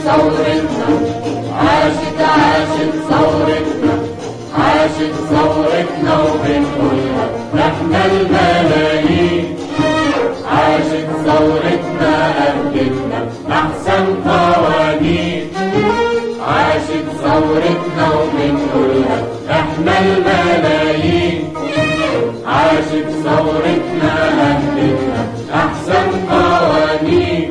ثورتنا عاشت عاشت ثورتنا عاشت ثورتنا وبنقولها احنا الملايين عاشت ثورتنا أهلتنا أحسن قوانين عاشت ثورتنا وبنقولها احنا الملايين عاشت ثورتنا أهلتنا أحسن قوانين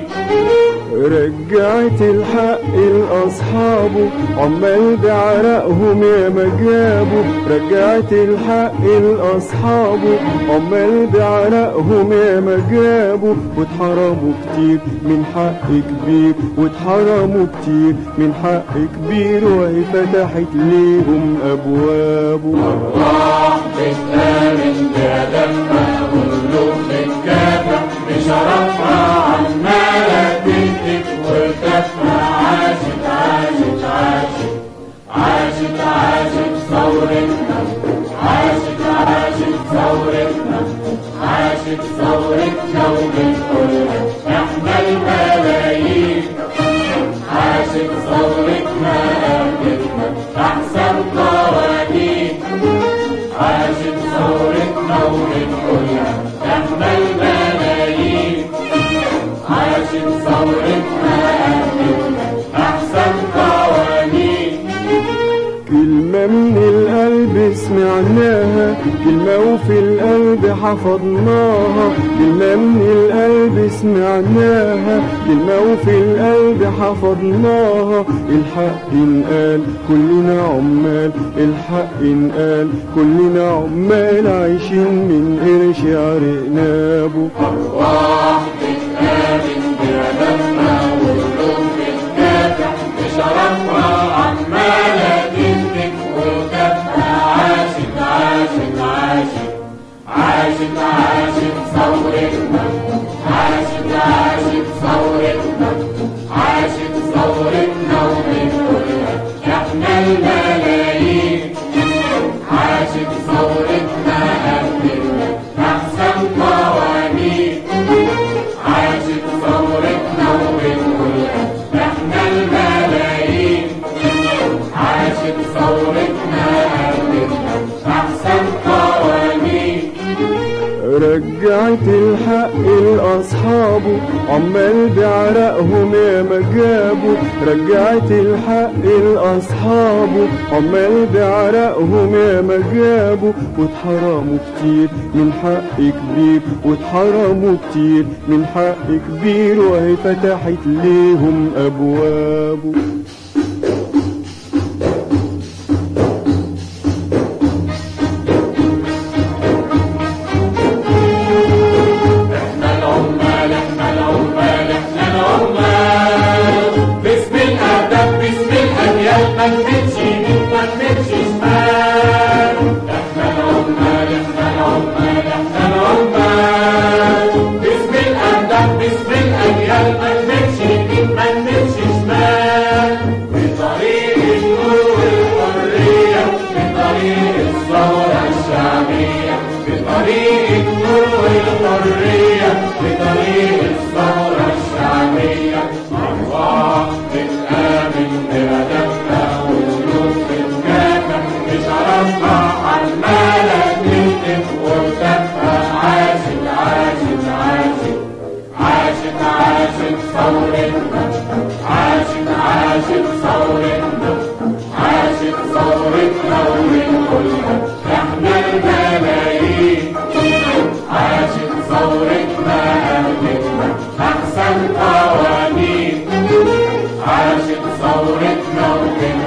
رجعت الحق لأصحابه عمال بعرقهم يا ما جابوا رجعت الحق لأصحابه عمال بعرقهم يا ما جابوا واتحرموا كتير من حق كبير واتحرموا كتير من حق كبير وهي فتحت ليهم أبوابه أرواح بتآمن بهدفها قلوب بتكافح بشرفها عمالة تهتف وتدفع عاشت عاشت عاشت عاشت عاشت ثورتنا عاشت عاشت ثورتنا عاشت ثورتنا وبنقولها احنا الملايين عاشت ثورتنا أهلتنا أحسن قوانين عاشت ثورتنا وبنقولها احنا الملايين عاشت ثورتنا أهلتنا أحسن قوانين كلمة من القلب سمعناها كلمة وفي القلب حفظناها كلمة من القلب سمعناها كلمة وفي القلب حفظناها الحق انقال كلنا عمال الحق انقال كلنا عمال عايشين من قرش عرقنابه أرواح بتآمن بهدفها وقلوب بتكافح بشرفها عمالة تهتف وتدفع عاشت عاشت عاشت عاشت عاشت ثورتنا عاشت عاشت ثورتنا عاشت ثورتنا وبنقولها احنا الملايين عاشت ثورتنا أهلنا أحسن قوانين عاشت ثورتنا وبنقولها احنا الملايين عاشت ثورتنا أهلنا أحسن قوانين رجعت الحق لأصحابه عمال بعرقهم يا ما جابوا رجعت الحق لأصحابه عمال بعرقهم يا ما جابوا واتحرموا كتير من حق كبير واتحرموا كتير من حق كبير وهي فتحت ليهم أبوابه احنا العمال احنا العمال احنا العمال باسم الادب باسم الاجيال ما نمشيش يمين ما نمشيش شمال احنا العمال احنا العمال احنا العمال باسم الادب باسم الاجيال ما نمشيش يمين ما نمشيش شمال بطريق النور والحريه بطريق الثوره الشعبيه بطريق النور والحريه بطريق الثوره الشعبيه ارواح بتآمن بهدفها وقلوب بتكافح بشرفها عماله تهتف وتدفع عاشت عاشت عاشت عاشت عاشت ثورتنا عاشت عاشت ثورتنا عاشت ثورتنا وبنقولها احنا الملايين عاشت ثورتنا أهلتنا أحسن قوانين عاشت ثورتنا وبنقولها